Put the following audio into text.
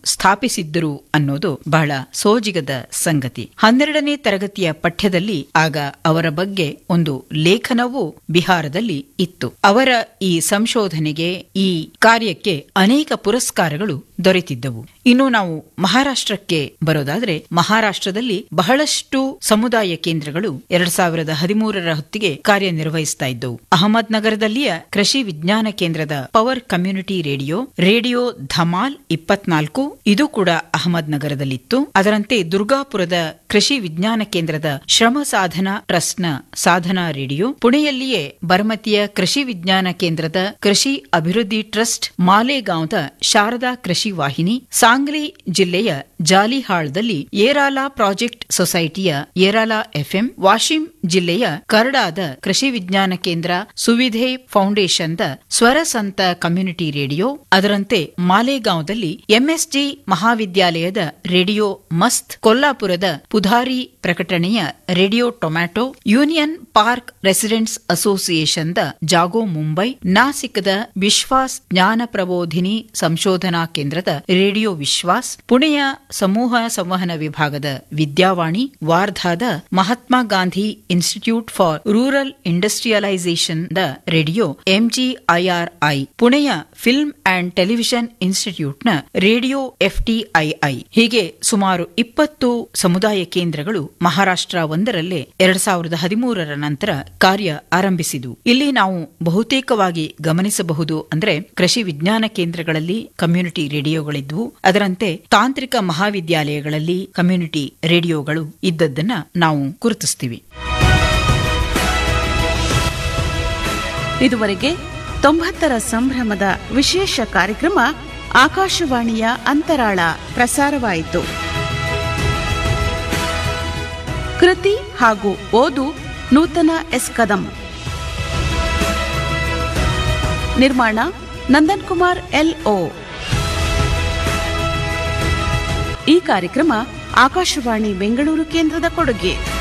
ಸ್ಥಾಪಿಸಿದ್ದರು ಅನ್ನೋದು ಬಹಳ ಸೋಜಿಗದ ಸಂಗತಿ ಹನ್ನೆರಡನೇ ತರಗತಿಯ ಪಠ್ಯದಲ್ಲಿ ಆಗ ಅವರ ಬಗ್ಗೆ ಒಂದು ಲೇಖನವೂ ಬಿಹಾರದಲ್ಲಿ ಇತ್ತು ಅವರ ಈ ಸಂಶೋಧನೆಗೆ ಈ ಕಾರ್ಯಕ್ಕೆ ಅನೇಕ ಪುರಸ್ಕಾರಗಳು ದೊರೆತಿದ್ದವು ಇನ್ನು ನಾವು ಮಹಾರಾಷ್ಟ್ರಕ್ಕೆ ಬರೋದಾದ್ರೆ ಮಹಾರಾಷ್ಟ್ರದಲ್ಲಿ ಬಹಳಷ್ಟು ಸಮುದಾಯ ಕೇಂದ್ರಗಳು ಎರಡ್ ಸಾವಿರದ ಹದಿಮೂರರ ಹೊತ್ತಿಗೆ ಕಾರ್ಯನಿರ್ವಹಿಸ್ತಾ ಇದ್ದವು ಅಹಮದ್ ನಗರದಲ್ಲಿಯ ಕೃಷಿ ವಿಜ್ಞಾನ ಕೇಂದ್ರದ power community radio radio Dhamaal ಇಪ್ಪತ್ನಾಲ್ಕು ಇದು ಕೂಡ ಅಹಮದ್ ನಗರದಲ್ಲಿತ್ತು ಅದರಂತೆ ದುರ್ಗಾಪುರದ ಕೃಷಿ ವಿಜ್ಞಾನ ಕೇಂದ್ರದ ಶ್ರಮ ಸಾಧನಾ ಟ್ರಸ್ಟ್ನ ಸಾಧನಾ ರೇಡಿಯೋ ಪುಣೆಯಲ್ಲಿಯೇ ಬರಮತಿಯ ಕೃಷಿ ವಿಜ್ಞಾನ ಕೇಂದ್ರದ ಕೃಷಿ ಅಭಿವೃದ್ಧಿ ಟ್ರಸ್ಟ್ ಮಾಲೇಗಾಂವ್ದ ಶಾರದಾ ಕೃಷಿ ವಾಹಿನಿ ಸಾಂಗ್ಲಿ ಜಿಲ್ಲೆಯ ಜಾಲಿಹಾಳ್ದಲ್ಲಿ ಏರಾಲಾ ಪ್ರಾಜೆಕ್ಟ್ ಸೊಸೈಟಿಯ ಏರಾಲಾ ಎಫ್ಎಂ ವಾಶಿಂ ಜಿಲ್ಲೆಯ ಕರ್ಡಾದ ಕೃಷಿ ವಿಜ್ಞಾನ ಕೇಂದ್ರ ಸುವಿಧೆ ಫೌಂಡೇಶನ್ದ ಸ್ವರ ಸಂತ ಕಮ್ಯುನಿಟಿ ರೇಡಿಯೋ ಅದರಂತೆ ಮಾಲೇಗಾಂವ್ದಲ್ಲಿ ಎಂಎಸ್ಜಿ ಮಹಾವಿದ್ಯಾಲಯದ ರೇಡಿಯೋ ಮಸ್ತ್ ಕೊಲ್ಲಾಪುರದ ಪುಧಾರಿ ಪ್ರಕಟಣೆಯ radio tomato union park residents ಅಸೋಸಿಯೇಷನ್ದ ಜಾಗೋ ಮುಂಬೈ ನಾಸಿಕದ ವಿಶ್ವಾಸ್ ಜ್ಞಾನ ಪ್ರಬೋಧಿನಿ ಸಂಶೋಧನಾ ಕೇಂದ್ರದ ರೇಡಿಯೋ ವಿಶ್ವಾಸ್ ಪುಣೆಯ ಸಮೂಹ ಸಂವಹನ ವಿಭಾಗದ ವಿದ್ಯಾವಾಣಿ ವಾರ್ಧಾದ Mahatma Gandhi institute for rural industrialisation ದ ರೇಡಿಯೋ ಎಂಜಿಐಆರ್ಐ ಪುಣೆಯ ಫಿಲ್ಮ್ ಅಂಡ್ ಟೆಲಿವಿಷನ್ ಇನ್ಸ್ಟಿಟ್ಯೂಟ್ನ ರೇಡಿಯೋ ಎಫ್ಟಿಐಐ ಹೀಗೆ ಸುಮಾರು ಇಪ್ಪತ್ತು ಸಮುದಾಯ ಕೇಂದ್ರಗಳು ಮಹಾರಾಷ್ಟ್ರ ಒಂದರಲ್ಲೇ ಎರಡ್ ಸಾವಿರದ ಹದಿಮೂರರ ನಂತರ ಕಾರ್ಯ ಆರಂಭಿಸಿದವು ಇಲ್ಲಿ ನಾವು ಬಹುತೇಕವಾಗಿ ಗಮನಿಸಬಹುದು ಅಂದ್ರೆ ಕೃಷಿ ವಿಜ್ಞಾನ ಕೇಂದ್ರಗಳಲ್ಲಿ ಕಮ್ಯುನಿಟಿ ರೇಡಿಯೋಗಳಿದ್ವು ಅದರಂತೆ ತಾಂತ್ರಿಕ ಮಹಾವಿದ್ಯಾಲಯಗಳಲ್ಲಿ ಕಮ್ಯುನಿಟಿ ರೇಡಿಯೋಗಳು ಇದ್ದದ್ದನ್ನ ನಾವು ಗುರುತಿಸ್ತೀವಿ ಇದುವರೆಗೆ ತೊಂಬತ್ತರ ಸಂಭ್ರಮದ ವಿಶೇಷ ಕಾರ್ಯಕ್ರಮ ಆಕಾಶವಾಣಿಯ ಅಂತರಾಳ ಪ್ರಸಾರವಾಯಿತು ಕೃತಿ ಹಾಗೂ ಓದು ನೂತನ ಎಸ್ ಕದಂ ನಿರ್ಮಾಣ ನಂದನ್ ಕುಮಾರ್ ಎಲ್ಒ ಈ ಕಾರ್ಯಕ್ರಮ ಆಕಾಶವಾಣಿ ಬೆಂಗಳೂರು ಕೇಂದ್ರದ ಕೊಡುಗೆ